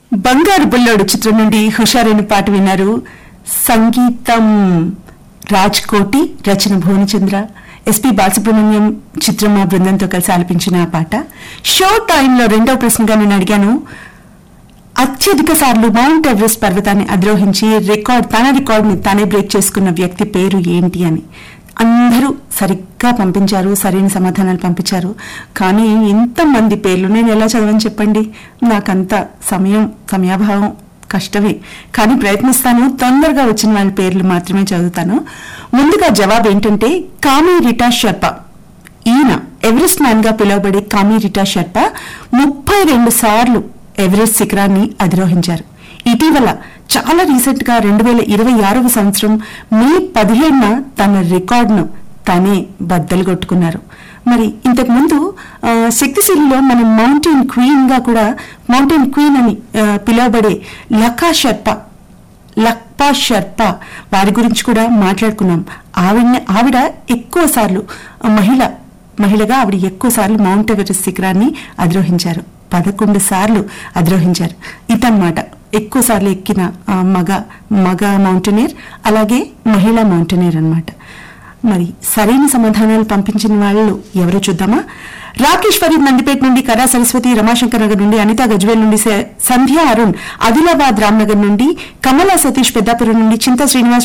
బంగారు బుల్లోడు చిత్రం నుండి హుషారైన పాట విన్నారు సంగీతం రాజ్ కోటి రచన భువనచంద్ర ఎస్పి బాలసుబ్రహ్మణ్యం చిత్రమ బృందంతో కలిసి ఆలపించిన ఆ పాట షో టైంలో రెండవ ప్రశ్నగా నేను అడిగాను అత్యధిక సార్లు మౌంట్ ఎవరెస్ట్ పర్వతాన్ని అధిరోహించి రికార్డ్ తన రికార్డ్ ని తానే బ్రేక్ చేసుకున్న వ్యక్తి పేరు ఏంటి అని అందరూ సరిగ్గా పంపించారు సరైన సమాధానాలు పంపించారు కానీ ఇంతమంది పేర్లు నేను ఎలా చదవని చెప్పండి నాకంత సమయం సమయాభావం కష్టమే కానీ ప్రయత్నిస్తాను తొందరగా వచ్చిన వాళ్ళ పేర్లు మాత్రమే చదువుతాను ముందుగా జవాబు ఏంటంటే కామి రిటా షర్ప ఈయన ఎవరెస్ట్ మ్యాన్ గా పిలువబడే కామి రిటా షర్ప ముప్పై రెండు సార్లు ఎవరెస్ట్ శిఖరాన్ని అధిరోహించారు ఇటీవల చాలా రీసెంట్ గా రెండు వేల ఇరవై ఆరవ సంవత్సరం మే పదిహేడున తన రికార్డును తానే బద్దలు కొట్టుకున్నారు మరి ఇంతకు ముందు ఆ, శక్తిశీలిలో మనం మౌంటైన్ క్వీన్ గా కూడా మౌంటైన్ క్వీన్ అని ఆ, పిలువబడే లకా షర్ప లక్పా షర్ప వారి గురించి కూడా మాట్లాడుకున్నాం ఆవిడ ఆవిడ ఎక్కువ సార్లు మహిళ మహిళగా ఆవిడ ఎక్కువ సార్లు మౌంట్ ఎవరెస్ట్ శిఖరాన్ని అధిరోహించారు పదకొండు సార్లు అధిరోహించారు ఇదన్నమాట ఎక్కువ సార్లు ఎక్కిన ఆ, మగ మగ మౌంటైనీర్ అలాగే మహిళా మౌంటైనీర్ అన్నమాట మరి సరైన సమాధానాలు పంపించిన వాళ్ళు ఎవరో చూద్దామా రాకేష్ ఫరీద్ నందిపేట నుండి కరా సరస్వతి రమాశంకర్ నగర్ నుండి అనిత గజ్వేల్ నుండి స- సంధ్య అరుణ్ ఆదిలాబాద్ రామ్నగర్ నుండి కమలా సతీష్ పెద్దాపురం నుండి చింత శ్రీనివాస్